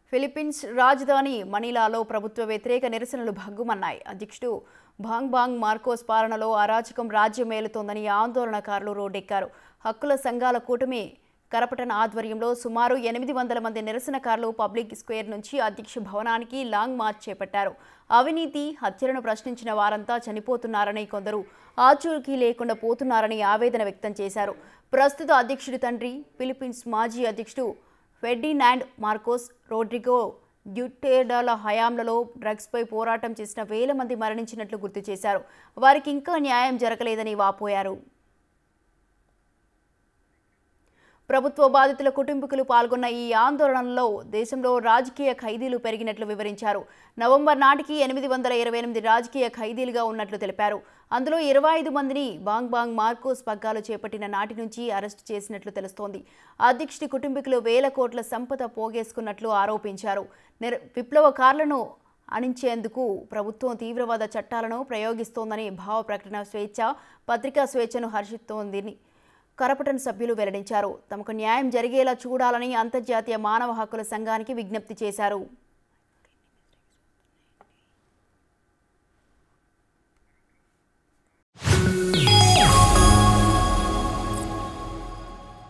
Philippines రాజధాని మనీలాలో ప్రభుత్వ వ్యతిరేక నిరసనలు భగ్గుమన్నాయి అధ్యక్షుడు భాంగ్ బాంగ్ మార్కోస్ పాలనలో అరాచకం రాజ్యం మేలుతోందని ఆందోళనకారులు రోడ్డెక్కారు హక్కుల సంఘాల కూటమి కరపటన ఆధ్వర్యంలో సుమారు ఎనిమిది వందల మంది నిరసనకారులు పబ్లిక్ స్క్వేర్ నుంచి అధ్యక్ష భవనానికి లాంగ్ మార్చ్ చేపట్టారు అవినీతి హత్యలను ప్రశ్నించిన వారంతా చనిపోతున్నారని కొందరు ఆచూకీ లేకుండా పోతున్నారని ఆవేదన వ్యక్తం చేశారు ప్రస్తుత అధ్యక్షుడి తండ్రి ఫిలిప్పీన్స్ మాజీ అధ్యక్షుడు ఫెర్డినాండ్ మార్కోస్ రోడ్రిగో డ్యూటేడాల హయాంలలో డ్రగ్స్పై పోరాటం చేసిన వేల మంది మరణించినట్లు గుర్తు చేశారు వారికి ఇంకా న్యాయం జరగలేదని వాపోయారు ప్రభుత్వ బాధితుల కుటుంబీకులు పాల్గొన్న ఈ ఆందోళనలో దేశంలో రాజకీయ ఖైదీలు పెరిగినట్లు వివరించారు నవంబర్ నాటికి ఎనిమిది వందల ఇరవై ఎనిమిది రాజకీయ ఖైదీలుగా ఉన్నట్లు తెలిపారు అందులో ఇరవై ఐదు మందిని బాంగ్ బాంగ్ మార్కోస్ పగ్గాలు చేపట్టిన నాటి నుంచి అరెస్టు చేసినట్లు తెలుస్తోంది అధ్యక్షుడి కుటుంబీకులు వేల కోట్ల సంపద పోగేసుకున్నట్లు ఆరోపించారు నిర విప్లవకారులను అణించేందుకు ప్రభుత్వం తీవ్రవాద చట్టాలను ప్రయోగిస్తోందని భావ ప్రకటన స్వేచ్ఛ పత్రికా స్వేచ్ఛను హర్షిస్తోందని కరపటన్ సభ్యులు వెల్లడించారు తమకు న్యాయం జరిగేలా చూడాలని అంతర్జాతీయ మానవ హక్కుల సంఘానికి విజ్ఞప్తి చేశారు